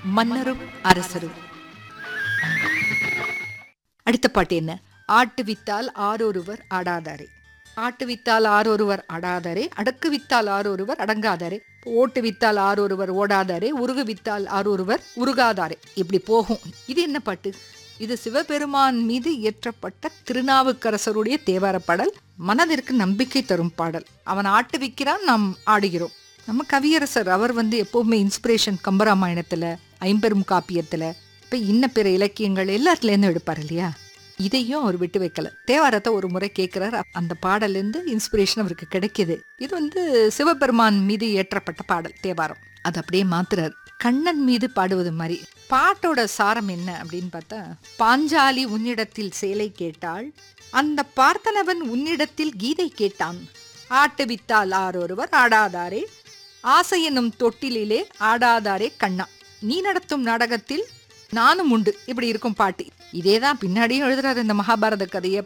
மன்னரும் அரசரும் அடுத்த பாட்டு என்ன ஆட்டு வித்தால் ஆரொருவர் ஆடாதாரே ஆட்டு வித்தால் ஆரொருவர் ஆடாதாரே அடக்கு வித்தால் ஆரொருவர் அடங்காதாரே ஓட்டு வித்தால் ஆரொருவர் ஓடாதாரே உருகு வித்தால் ஆரொருவர் உருகாதாரே இப்படி போகும் இது என்ன பாட்டு இது சிவபெருமான் மீது இயற்றப்பட்ட திருநாவுக்கரசருடைய தேவார பாடல் மனதிற்கு நம்பிக்கை தரும் பாடல் அவன் ஆட்டு விற்கிறான் நாம் ஆடுகிறோம் நம்ம கவியரசர் அவர் வந்து எப்பவுமே இன்ஸ்பிரேஷன் கம்பராமாயணத்துல ஐம்பெரும் காப்பியத்துல இப்ப இன்ன பிற இலக்கியங்கள் எல்லாத்துல இருந்தும் எடுப்பார் இல்லையா இதையும் அவர் விட்டு வைக்கல தேவாரத்தை ஒரு முறை கேட்கிறார் அந்த பாடல்ல இருந்து இன்ஸ்பிரேஷன் அவருக்கு கிடைக்குது இது வந்து சிவபெருமான் மீது ஏற்றப்பட்ட பாடல் தேவாரம் அது அப்படியே மாத்துறாரு கண்ணன் மீது பாடுவது மாதிரி பாட்டோட சாரம் என்ன அப்படின்னு பார்த்தா பாஞ்சாலி உன்னிடத்தில் சேலை கேட்டாள் அந்த பார்த்தனவன் உன்னிடத்தில் கீதை கேட்டான் ஆட்டு வித்தால் ஆரொருவர் ஆடாதாரே ஆசை என்னும் தொட்டிலிலே ஆடாதாரே கண்ணா நீ நடத்தும் நாடகத்தில் நானும் உண்டு இப்படி இருக்கும் பாட்டு இதேதான் பின்னாடியும் எழுதுறாரு இந்த மகாபாரத கதையை